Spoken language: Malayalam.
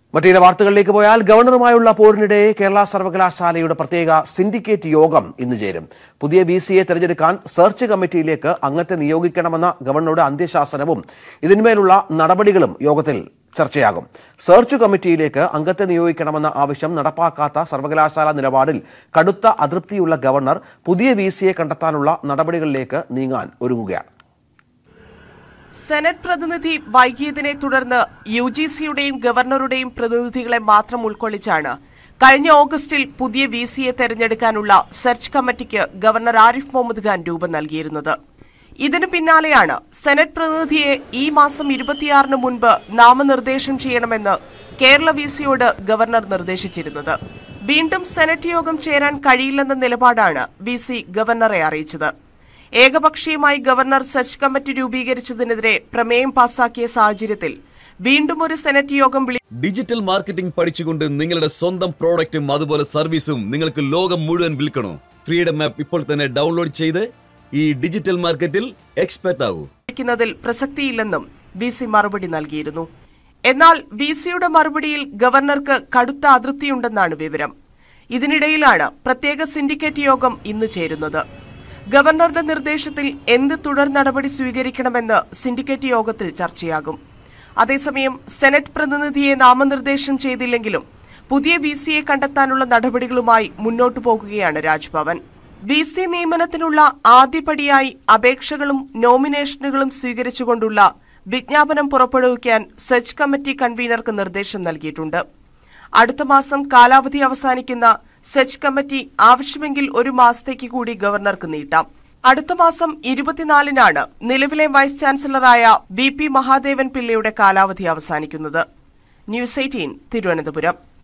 മറ്റു ചില വാർത്തകളിലേക്ക് പോയാൽ ഗവർണറുമായുള്ള പോരിനിടെ കേരള സർവകലാശാലയുടെ പ്രത്യേക സിൻഡിക്കേറ്റ് യോഗം ഇന്ന് ചേരും പുതിയ വി സിയെ തെരഞ്ഞെടുക്കാൻ സെർച്ച് കമ്മിറ്റിയിലേക്ക് അംഗത്തെ നിയോഗിക്കണമെന്ന ഗവർണറുടെ അന്ത്യശാസനവും ഇതിന്മേലുള്ള നടപടികളും യോഗത്തിൽ ചർച്ചയാകും സെർച്ച് കമ്മിറ്റിയിലേക്ക് അംഗത്തെ നിയോഗിക്കണമെന്ന ആവശ്യം നടപ്പാക്കാത്ത സർവകലാശാല നിലപാടിൽ കടുത്ത അതൃപ്തിയുള്ള ഗവർണർ പുതിയ വി സിയെ കണ്ടെത്താനുള്ള നടപടികളിലേക്ക് നീങ്ങാൻ ഒരുങ്ങുകയാണ് സെനറ്റ് പ്രതിനിധി വൈകിയതിനെ തുടർന്ന് യു ജി സിയുടെയും ഗവർണറുടെയും പ്രതിനിധികളെ മാത്രം ഉൾക്കൊള്ളിച്ചാണ് കഴിഞ്ഞ ഓഗസ്റ്റിൽ പുതിയ വി സിയെ തെരഞ്ഞെടുക്കാനുള്ള സെർച്ച് കമ്മിറ്റിക്ക് ഗവർണർ ആരിഫ് മുഹമ്മദ് ഖാൻ രൂപം നൽകിയിരുന്നത് ഇതിനു പിന്നാലെയാണ് സെനറ്റ് പ്രതിനിധിയെ ഈ മാസം ഇരുപത്തിയാറിന് മുൻപ് നാമനിർദ്ദേശം ചെയ്യണമെന്ന് കേരള വി സിയോട് ഗവർണർ നിർദ്ദേശിച്ചിരുന്നത് വീണ്ടും സെനറ്റ് യോഗം ചേരാൻ കഴിയില്ലെന്ന നിലപാടാണ് വി സി ഗവർണറെ അറിയിച്ചത് ഏകപക്ഷീയമായി ഗവർണർ സെർച്ച് കമ്മിറ്റി രൂപീകരിച്ചതിനെതിരെ പ്രമേയം പാസാക്കിയ സാഹചര്യത്തിൽ വീണ്ടും ഒരു സെനറ്റ് യോഗം വിളി ഡിജിറ്റൽ മാർക്കറ്റിംഗ് പഠിച്ചുകൊണ്ട് നിങ്ങളുടെ സ്വന്തം പ്രോഡക്റ്റും അതുപോലെ സർവീസും നിങ്ങൾക്ക് ലോകം മുഴുവൻ വിൽക്കണോ ഫ്രീഡം ആപ്പ് ഇപ്പോൾ തന്നെ ഡൗൺലോഡ് ചെയ്ത് ഈ ഡിജിറ്റൽ മാർക്കറ്റിൽ എക്സ്പെർട്ട് ആകൂ വിളിക്കുന്നതിൽ പ്രസക്തിയില്ലെന്നും വി സി മറുപടി നൽകിയിരുന്നു എന്നാൽ വി സിയുടെ മറുപടിയിൽ ഗവർണർക്ക് കടുത്ത അതൃപ്തിയുണ്ടെന്നാണ് വിവരം ഇതിനിടയിലാണ് പ്രത്യേക സിൻഡിക്കേറ്റ് യോഗം ഇന്ന് ചേരുന്നത് ഗവർണറുടെ നിർദ്ദേശത്തിൽ എന്ത് തുടർ നടപടി സ്വീകരിക്കണമെന്ന് സിൻഡിക്കേറ്റ് യോഗത്തിൽ ചർച്ചയാകും അതേസമയം സെനറ്റ് പ്രതിനിധിയെ നാമനിർദ്ദേശം ചെയ്തില്ലെങ്കിലും പുതിയ വി സിയെ കണ്ടെത്താനുള്ള നടപടികളുമായി മുന്നോട്ടു പോകുകയാണ് രാജ്ഭവൻ വി സി നിയമനത്തിനുള്ള ആദ്യപടിയായി അപേക്ഷകളും നോമിനേഷനുകളും സ്വീകരിച്ചുകൊണ്ടുള്ള വിജ്ഞാപനം പുറപ്പെടുവിക്കാൻ സെർച്ച് കമ്മിറ്റി കൺവീനർക്ക് നിർദ്ദേശം നൽകിയിട്ടുണ്ട് അടുത്ത മാസം കാലാവധി അവസാനിക്കുന്ന സെർച്ച് കമ്മിറ്റി ആവശ്യമെങ്കിൽ ഒരു മാസത്തേക്ക് കൂടി ഗവർണർക്ക് നീട്ടാം അടുത്ത മാസം ഇരുപത്തിനാലിനാണ് നിലവിലെ വൈസ് ചാൻസലറായ വി പി മഹാദേവൻ പിള്ളയുടെ കാലാവധി അവസാനിക്കുന്നത് ന്യൂസ് എയ്റ്റീൻ തിരുവനന്തപുരം